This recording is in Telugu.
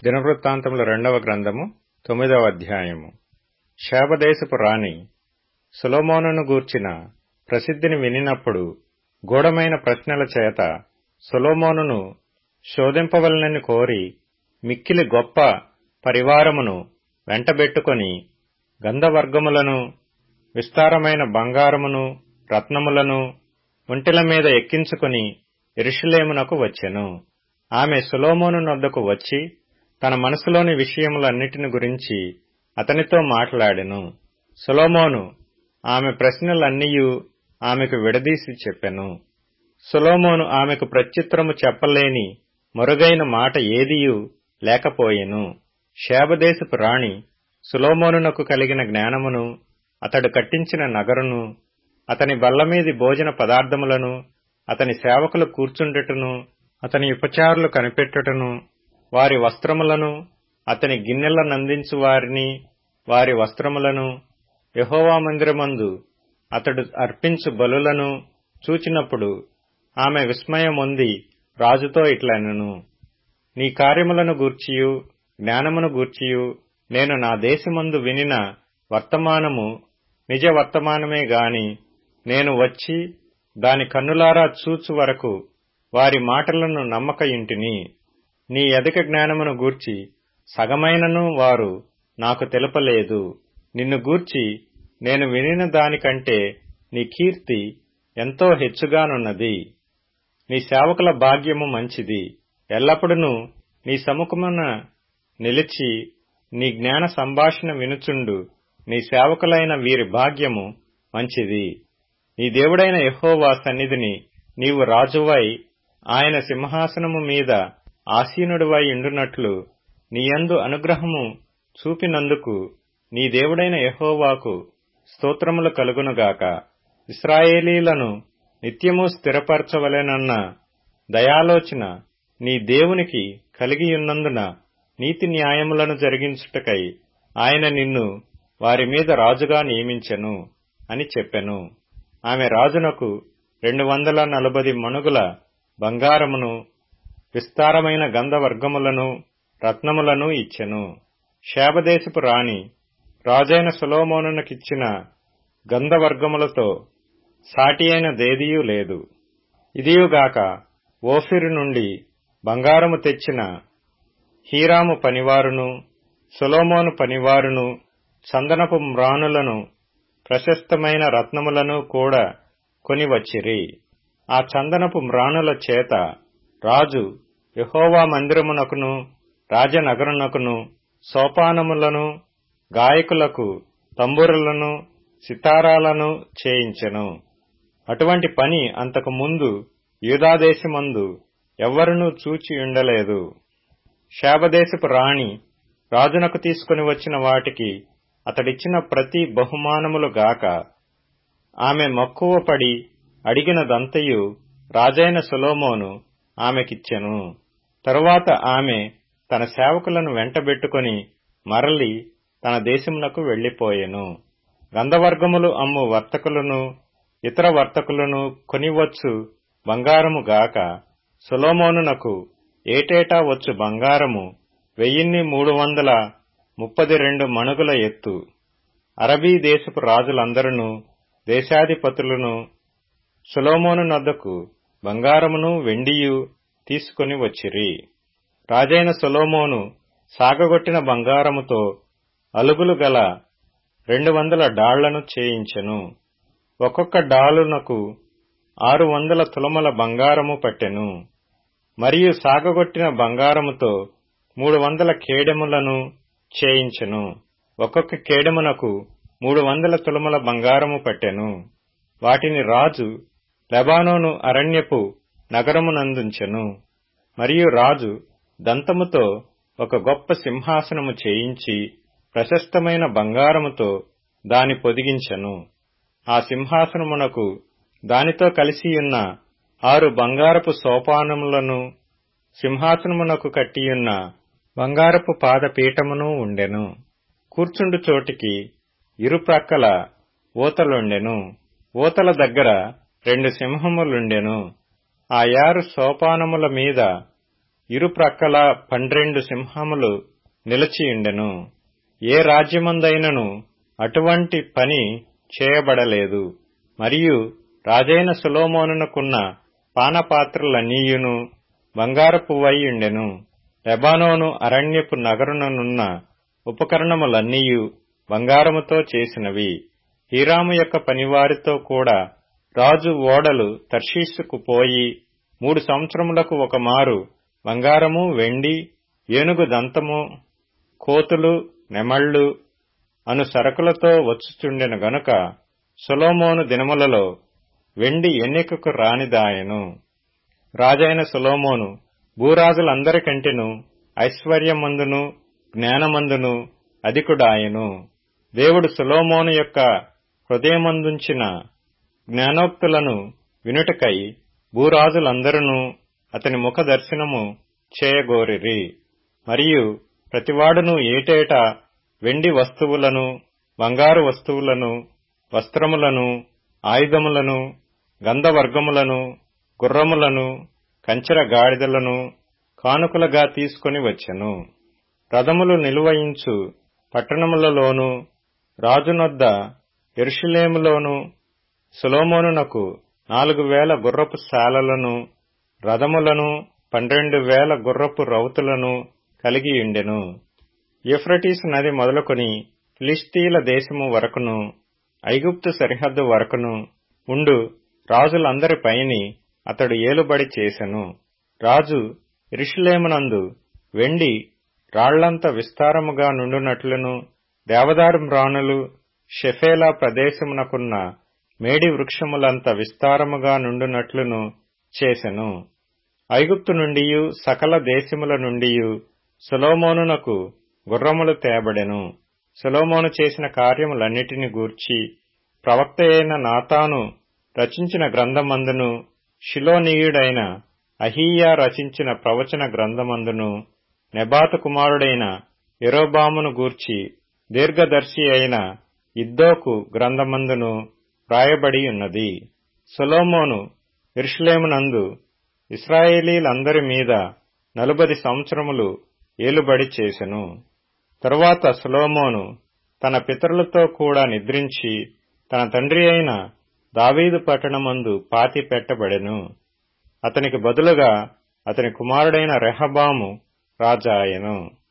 దినవృత్తాంతముల రెండవ గ్రంథము తొమ్మిదవ అధ్యాయము శాపదేశపు రాణి సొలొమోనును గూర్చిన ప్రసిద్ధిని వినినప్పుడు గూఢమైన ప్రశ్నల చేత సొలొమోనును శోధింపవలనని కోరి మిక్కిలి గొప్ప పరివారమును వెంటబెట్టుకొని గంధవర్గములను విస్తారమైన బంగారమును రత్నములను ఒంటెల మీద ఎక్కించుకొని ఎరుషులేమునకు వచ్చెను ఆమె సొలొమోను నొద్దకు వచ్చి తన మనసులోని విషయములన్నిటిని గురించి అతనితో మాట్లాడెను సొలొమోను ఆమె ప్రశ్నలన్నీయు ఆమెకు విడదీసి చెప్పెను సొలొమోను ఆమెకు ప్రత్యుత్తరము చెప్పలేని మరుగైన మాట ఏదియు లేకపోయెను శాబదేశపు రాణి సులోమోనునకు కలిగిన జ్ఞానమును అతడు కట్టించిన నగరును అతని బల్లమీది భోజన పదార్థములను అతని సేవకులు కూర్చుండుటను అతని ఉపచారులు కనిపెట్టుటను వారి వస్త్రములను అతని గిన్నెలనందించు వారిని వారి వస్త్రములను యహోవా మందిరమందు అతడు అర్పించు బలులను చూచినప్పుడు ఆమె విస్మయమొంది రాజుతో ఇట్లనెను నీ కార్యములను గూర్చియు జ్ఞానమును గూర్చియు నేను నా దేశమందు వినిన వర్తమానము నిజ వర్తమానమే గాని నేను వచ్చి దాని కన్నులారా చూచు వరకు వారి మాటలను నమ్మక ఇంటిని నీ అధిక జ్ఞానమును గూర్చి సగమైనను వారు నాకు తెలుపలేదు నిన్ను గూర్చి నేను వినిన దానికంటే నీ కీర్తి ఎంతో హెచ్చుగానున్నది నీ సేవకుల భాగ్యము మంచిది ఎల్లప్పుడూ నీ సముఖమున నిలిచి నీ జ్ఞాన సంభాషణ వినుచుండు నీ సేవకులైన వీరి భాగ్యము మంచిది నీ దేవుడైన యహోవా సన్నిధిని నీవు రాజువై ఆయన సింహాసనము మీద ఆసీనుడివై ఉండునట్లు నీయందు అనుగ్రహము చూపినందుకు నీ దేవుడైన యహోవాకు స్తోత్రములు కలుగునుగాక ఇస్రాయేలీలను నిత్యము స్థిరపరచవలెనన్న దయాలోచన నీ దేవునికి కలిగియున్నందున నీతి న్యాయములను జరిగించుటకై ఆయన నిన్ను వారి మీద రాజుగా నియమించెను అని చెప్పెను ఆమె రాజునకు రెండు వందల నలభై మణుగుల బంగారమును విస్తారమైన గంధవర్గములను రత్నములను ఇచ్చెను శాబదేశపు రాణి రాజైన సులోమోనునకిచ్చిన గంధవర్గములతో సాటి అయిన దేదియూ లేదు ఇదియుగాక ఓఫిరు నుండి బంగారము తెచ్చిన హీరాము పనివారును సొలోమోను పనివారును చందనపు మ్రానులను ప్రశస్తమైన రత్నములను కూడా కొనివచ్చిరి ఆ చందనపు మ్రానుల చేత రాజు యహోవా మందిరమునకును రాజనగరునకును సోపానములను గాయకులకు తంబురులను సితారాలను చేయించెను అటువంటి పని అంతకు ముందు యూదాదేశమందు ఎవ్వరునూ చూచి ఉండలేదు శాబదేశపు రాణి రాజునకు తీసుకుని వచ్చిన వాటికి అతడిచ్చిన ప్రతి బహుమానములు గాక ఆమె మక్కువ పడి అడిగినదంతయు రాజైన సులోమోను ఆమెకిచ్చెను తరువాత ఆమె తన సేవకులను వెంటబెట్టుకుని మరలి తన దేశమునకు వెళ్లిపోయెను గంధవర్గములు అమ్ము వర్తకులను ఇతర వర్తకులను కొనివచ్చు బంగారము గాక సులోమోనునకు ఏటేటా వచ్చు బంగారము వెయ్యిన్ని మూడు వందల ముప్పది రెండు మణుగుల ఎత్తు అరబీ దేశపు రాజులందరూ దేశాధిపతులను సులోమోను నద్దకు బంగారమును వెండియు తీసుకుని వచ్చిరి రాజైన సొలోమోను సాగగొట్టిన బంగారముతో అలుగులు గల రెండు వందల డాళ్లను చేయించెను ఒక్కొక్క డాలునకు ఆరు వందల తులమల బంగారము పట్టెను మరియు సాగగొట్టిన బంగారముతో మూడు వందల కేడెములను చేయించెను ఒక్కొక్క కేడెమునకు మూడు వందల తులముల బంగారము పట్టెను వాటిని రాజు లెబానోను అరణ్యపు నగరమునందుంచెను మరియు రాజు దంతముతో ఒక గొప్ప సింహాసనము చేయించి ప్రశస్తమైన బంగారముతో దాని పొదిగించెను ఆ సింహాసనమునకు దానితో కలిసియున్న ఆరు బంగారపు సోపానములను సింహాసనమునకు కట్టియున్న బంగారపు పాదపీఠమును ఉండెను కూర్చుండు చోటికి ఇరుప్రక్కల ఊతలుండెను ఊతల దగ్గర రెండు సింహములుండెను ఆ యారు సోపానముల మీద ఇరుప్రక్కల పన్నెండు సింహములు నిలిచియుండెను ఏ రాజ్యమందైనను అటువంటి పని చేయబడలేదు మరియు రాజైన సులోమోనునకున్న పానపాత్రలన్నీయును బంగారపువై ఉండెను లెబానోను అరణ్యపు నగరుననున్న ఉపకరణములన్నీయు బంగారముతో చేసినవి హీరాము యొక్క పనివారితో కూడా రాజు ఓడలు తర్షీసుకు పోయి మూడు సంవత్సరములకు ఒక మారు బంగారము వెండి ఏనుగు దంతము కోతులు నెమళ్ళు అను సరకులతో వచ్చుచుండెను గనుక సొలోమోను దినములలో వెండి ఎన్నికకు రానిదాయను రాజైన సొలోమోను భూరాజులందరికంటెను ఐశ్వర్యమందును జ్ఞానమందును అధికుడాయను దేవుడు సొలోమోను యొక్క హృదయమందుంచిన జ్ఞానోక్తులను వినుటకై భూరాజులందరూ అతని ముఖ దర్శనము చేయగోరిరి మరియు ప్రతివాడును ఏటేటా వెండి వస్తువులను బంగారు వస్తువులను వస్త్రములను ఆయుధములను గంధవర్గములను గుర్రములను కంచెర గాడిదలను కానుకలుగా తీసుకొని వచ్చెను రథములు నిలువయించు పట్టణములలోను రాజునొద్ద ఎరుషులేములోను సులోమోనునకు నాలుగు వేల గుర్రపు శాలలను రథములను పన్నెండు వేల గుర్రపు రౌతులను కలిగియుండెను యూఫ్రటీస్ నది మొదలుకొని ఫిలిస్తీన్ల దేశము వరకును ఐగుప్తు సరిహద్దు వరకును ఉండు రాజులందరిపైని అతడు ఏలుబడి చేసెను రాజు ఇరుషులేమునందు వెండి రాళ్లంత విస్తారముగా నుండునట్లును దేవదారు మ్రాణులు షెఫేలా ప్రదేశమునకున్న మేడి వృక్షములంత విస్తారముగా నుండునట్లును చేసెను ఐగుప్తు నుండియు సకల దేశముల నుండియు సొలోమోనునకు గుర్రములు తేబడెను సొలోమోను చేసిన కార్యములన్నిటిని గూర్చి ప్రవక్త అయిన నాతాను రచించిన గ్రంథమందును షిలోనీయుడైన అహీయా రచించిన ప్రవచన గ్రంథమందును నెబాతు కుమారుడైన ఎరోబామును గూర్చి దీర్ఘదర్శి అయిన ఇద్దోకు గ్రంథమందును వ్రాయబడి ఉన్నది సొలోమోను ఇర్షులేమునందు ఇస్రాయేలీలందరి మీద నలుబది సంవత్సరములు ఏలుబడి చేసెను తరువాత సొలోమోను తన పితరులతో కూడా నిద్రించి తన తండ్రి అయిన దావీదు పట్టణమందు పాతి పెట్టబడెను అతనికి బదులుగా అతని కుమారుడైన రెహబాము రాజాయను